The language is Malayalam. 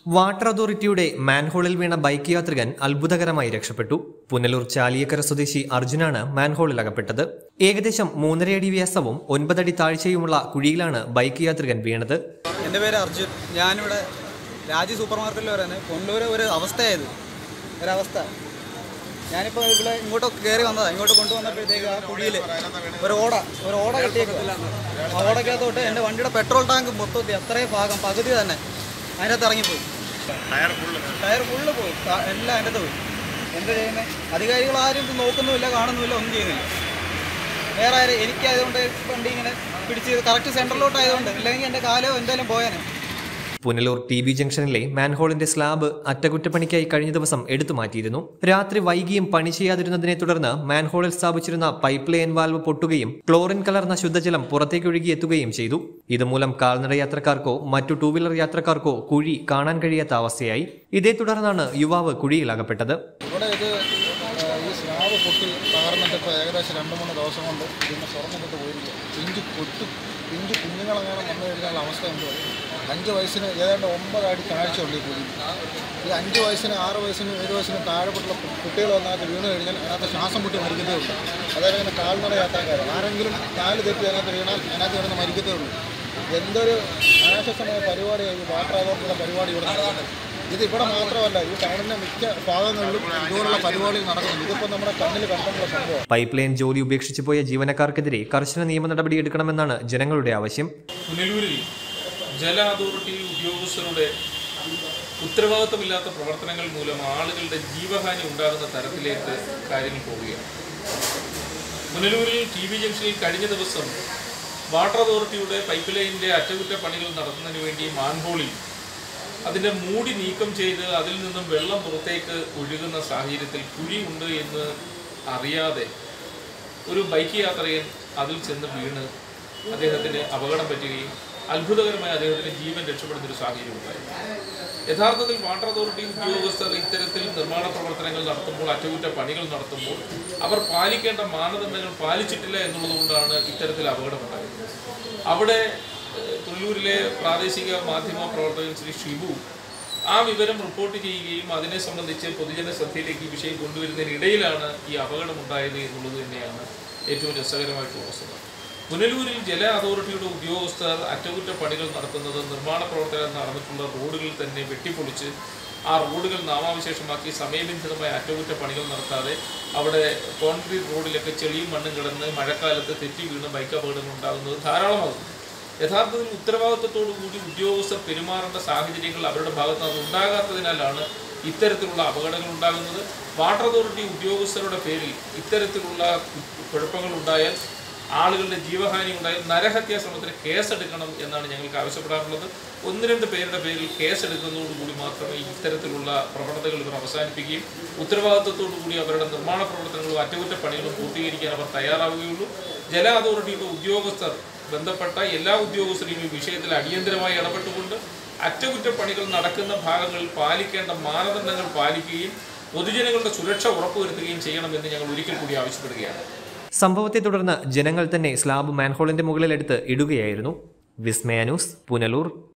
വാട്ടർ അതോറിറ്റിയുടെ മാൻഹോളിൽ വീണ ബൈക്ക് യാത്രികൻ അത്ഭുതകരമായി രക്ഷപ്പെട്ടു പുനലൂർ ചാലിയക്കര സ്വദേശി അർജുനാണ് മാൻഹോളിൽ അകപ്പെട്ടത് ഏകദേശം മൂന്നരയടി വ്യാസവും ഒൻപതടി താഴ്ചയുമുള്ള കുഴിയിലാണ് ബൈക്ക് യാത്രികൻ വീണത് എൻ്റെ പേര് അർജുൻ ഞാനിവിടെ രാജി സൂപ്പർ മാർക്കറ്റിൽ വരാണ് കൊണ്ടൂര് ഒരു അവസ്ഥയായത് ഒരവസ്ഥ ഞാനിപ്പോൾ ഇവിടെ ഇങ്ങോട്ട് കയറി വന്നതാണ് ഇങ്ങോട്ട് കൊണ്ടുവന്നപ്പോഴത്തേക്ക് ആ കുഴിയിൽ ഒരു ഓട ഒരു ഓട കെട്ടിയേക്കുക ആ ഓടക്കകത്തോട്ട് എൻ്റെ വണ്ടിയുടെ പെട്രോൾ ടാങ്ക് മൊത്തത്തിൽ അത്രയും ഭാഗം പകുതി തന്നെ അതിനകത്ത് ഇറങ്ങിപ്പോയി ടയർ ഫുള്ള് പോയി ക- എല്ലാം അതിൻ്റെ പോയി എന്ത് ചെയ്യുന്നത് അധികാരികൾ ആരും ഇത് നോക്കുന്നുമില്ല കാണുന്നുമില്ല ഒന്നും ചെയ്യുന്നില്ല വേറെ ആരും എനിക്കായതുകൊണ്ട് വണ്ടി ഇങ്ങനെ പിടിച്ച് കറക്റ്റ് സെൻറ്ററിലോട്ട് ആയതുകൊണ്ട് ഇല്ലെങ്കിൽ എൻ്റെ കാലോ എന്തായാലും പോയാനെ പുനലൂർ ടി ബി ജംഗ്ഷനിലെ മാൻഹോളിന്റെ സ്ലാബ് അറ്റകുറ്റപ്പണിക്കായി കഴിഞ്ഞ ദിവസം എടുത്തു മാറ്റിയിരുന്നു രാത്രി വൈകിയും പണി ചെയ്യാതിരുന്നതിനെ തുടർന്ന് മാൻഹോളിൽ സ്ഥാപിച്ചിരുന്ന പൈപ്പ് ലൈൻ വാൽവ് പൊട്ടുകയും ക്ലോറിൻ കലർന്ന ശുദ്ധജലം പുറത്തേക്ക് ഒഴുകി എത്തുകയും ചെയ്തു ഇതുമൂലം കാൽനട യാത്രക്കാർക്കോ മറ്റു ടൂ വീലർ യാത്രക്കാർക്കോ കുഴി കാണാൻ കഴിയാത്ത അവസ്ഥയായി ഇതേ തുടർന്നാണ് യുവാവ് കുഴിയിൽ അകപ്പെട്ടത് ഇവിടെ ഇത് ആ, ഈ സ്ലാബ് പൊട്ടി തകർന്നിട്ട് ഇപ്പോൾ ഏകദേശം രണ്ട് മൂന്ന് ദിവസം കൊണ്ട് ഇതിന് സ്വർണ്ണിട്ട് പോയിരിക്കുക പിഞ്ച് കൊച്ചു പിഞ്ച് കുഞ്ഞുങ്ങളങ്ങനെ വന്നു കഴിഞ്ഞാൽ അവസ്ഥ എന്ത് അഞ്ച് വയസ്സിന് ഏതാണ്ട് ഒമ്പത് അടി താഴ്ചയുണ്ട് ഈ കുഴി ഈ അഞ്ച് വയസ്സിന് ആറ് വയസ്സിന് ഏഴ് വയസ്സിന് താഴെപ്പെട്ടുള്ള കുട്ടികൾ വന്നതിനകത്ത് വീണ് കഴിഞ്ഞാൽ അതിനകത്ത് ശ്വാസം മുട്ടി മരിക്കുന്നേ ഉള്ളൂ അതായത് ഇങ്ങനെ കാൽനട യാത്രക്കാർ ആരെങ്കിലും കാല് തെറ്റി അതിനകത്ത് വീണാൽ അതിനകത്ത് കിടന്ന് മരിക്കത്തേ ഉള്ളൂ എന്തൊരു അനാശസമായ പരിപാടിയാണ് ഈ വാട്ടർ അതോറിറ്റിയുടെ പരിപാടി ഇവിടെ നടക്കുന്നത് ഇത് ഇവിടെ മാത്രമല്ല ഈ ടൗണിൻ്റെ മിക്ക ഭാഗങ്ങളിലും ഇതുപോലുള്ള പരിപാടികൾ നടക്കുന്നുണ്ട് ഇതിപ്പോൾ നമ്മുടെ കണ്ണിൽ കണ്ടുള്ള സംഭവം പൈപ്പ് ലൈൻ ജോലി ഉപേക്ഷിച്ചു പോയ ജീവനക്കാർക്കെതിരെ കർശന നിയമ നടപടി എടുക്കണമെന്നാണ് ജനങ്ങളുടെ ആവശ്യം പുനലൂരിൽ ജല അതോറിറ്റി ഉദ്യോഗസ്ഥരുടെ ഉത്തരവാദിത്തമില്ലാത്ത പ്രവർത്തനങ്ങൾ മൂലം ആളുകളുടെ ജീവഹാനി ഉണ്ടാകുന്ന തരത്തിലേക്ക് കാര്യങ്ങൾ പോവുകയാണ് പുനലൂരിൽ ടി വി ജംഗ്ഷനിൽ കഴിഞ്ഞ ദിവസം വാട്ടർ അതോറിറ്റിയുടെ പൈപ്പ് ലൈനിൻ്റെ അറ്റകുറ്റപ്പണികൾ നടത്തുന്നതിന് വേണ്ടി മാൻഹോളിൽ അതിൻ്റെ മൂടി നീക്കം ചെയ്ത് അതിൽ നിന്നും വെള്ളം പുറത്തേക്ക് ഒഴുകുന്ന സാഹചര്യത്തിൽ കുഴി ഉണ്ട് എന്ന് അറിയാതെ ഒരു ബൈക്ക് യാത്രികൻ അതിൽ ചെന്ന് വീണ് അദ്ദേഹത്തിന് അപകടം പറ്റുകയും അത്ഭുതകരമായി അദ്ദേഹത്തിന് ജീവൻ രക്ഷപ്പെടുന്ന ഒരു സാഹചര്യം ഉണ്ടായി യഥാർത്ഥത്തിൽ വാട്ടർ അതോറിറ്റി ഉദ്യോഗസ്ഥർ ഇത്തരത്തിൽ നിർമ്മാണ പ്രവർത്തനങ്ങൾ നടത്തുമ്പോൾ അറ്റകുറ്റപ്പണികൾ നടത്തുമ്പോൾ അവർ പാലിക്കേണ്ട മാനദണ്ഡങ്ങൾ പാലിച്ചിട്ടില്ല എന്നുള്ളതുകൊണ്ടാണ് ഇത്തരത്തിൽ അപകടമുണ്ടായത് അവിടെ ഏഹ്, തുള്ളൂരിലെ പ്രാദേശിക മാധ്യമ പ്രവർത്തകൻ ശ്രീ ഷിബു ആ വിവരം റിപ്പോർട്ട് ചെയ്യുകയും അതിനെ സംബന്ധിച്ച് പൊതുജന ശ്രദ്ധയിലേക്ക് ഈ വിഷയം കൊണ്ടുവരുന്നതിനിടയിലാണ് ഈ അപകടമുണ്ടായത് എന്നുള്ളത് തന്നെയാണ് ഏറ്റവും രസകരമായിട്ടുള്ള വസ്തുത പുനലൂരിൽ ജല അതോറിറ്റിയുടെ ഉദ്യോഗസ്ഥർ അറ്റകുറ്റപ്പണികൾ നടത്തുന്നത് നിർമ്മാണ പ്രവർത്തനം നടന്നിട്ടുള്ള റോഡുകൾ തന്നെ വെട്ടിപ്പൊളിച്ച് ആ റോഡുകൾ നാമാവിശേഷമാക്കി സമയബന്ധിതമായ അറ്റകുറ്റപ്പണികൾ നടത്താതെ അവിടെ കോൺക്രീറ്റ് റോഡിലൊക്കെ ചെളിയും മണ്ണും കിടന്ന് മഴക്കാലത്ത് തെറ്റി വീണ് ബൈക്ക് അപകടങ്ങൾ ഉണ്ടാകുന്നത് ധാരാളമാകുന്നു യഥാർത്ഥത്തിൽ ഉത്തരവാദിത്വത്തോടു കൂടി ഉദ്യോഗസ്ഥർ പെരുമാറേണ്ട സാഹചര്യങ്ങൾ അവരുടെ ഭാഗത്ത് നിന്ന് ഉണ്ടാകാത്തതിനാലാണ് ഇത്തരത്തിലുള്ള അപകടങ്ങൾ ഉണ്ടാകുന്നത് വാട്ടർ അതോറിറ്റി ഉദ്യോഗസ്ഥരുടെ പേരിൽ ഇത്തരത്തിലുള്ള കുഴപ്പങ്ങൾ ഉണ്ടായാൽ ആളുകളുടെ ജീവഹാനി ഉണ്ടായാൽ നരഹത്യാ ശ്രമത്തിന് കേസെടുക്കണം എന്നാണ് ഞങ്ങൾക്ക് ആവശ്യപ്പെടാറുള്ളത് ഒന്ന് രണ്ട് പേരുടെ പേരിൽ കേസെടുക്കുന്നതോടുകൂടി മാത്രമേ ഇത്തരത്തിലുള്ള പ്രവണതകൾ ഇവർ അവസാനിപ്പിക്കുകയും ഉത്തരവാദിത്വത്തോടു കൂടി അവരുടെ നിർമ്മാണ പ്രവർത്തനങ്ങളും അറ്റകുറ്റപ്പണികളും പൂർത്തീകരിക്കാൻ അവർ തയ്യാറാവുകയുള്ളൂ ജല അതോറിറ്റിയുടെ ഉദ്യോഗസ്ഥർ ബന്ധപ്പെട്ട എല്ലാ ഉദ്യോഗസ്ഥരെയും ഈ വിഷയത്തിൽ അടിയന്തരമായി ഇടപെട്ടുകൊണ്ട് അറ്റകുറ്റപ്പണികൾ നടക്കുന്ന ഭാഗങ്ങളിൽ പാലിക്കേണ്ട മാനദണ്ഡങ്ങൾ പാലിക്കുകയും പൊതുജനങ്ങളുടെ സുരക്ഷ ഉറപ്പുവരുത്തുകയും ചെയ്യണമെന്ന് ഞങ്ങൾ ഒരിക്കൽ കൂടി ആവശ്യപ്പെടുകയാണ് സംഭവത്തെ തുടർന്ന് ജനങ്ങൾ തന്നെ സ്ലാബ് മാൻഹോളിന്റെ മുകളിലെടുത്ത് ഇടുകയായിരുന്നു വിസ്മയ ന്യൂസ് പുനലൂർ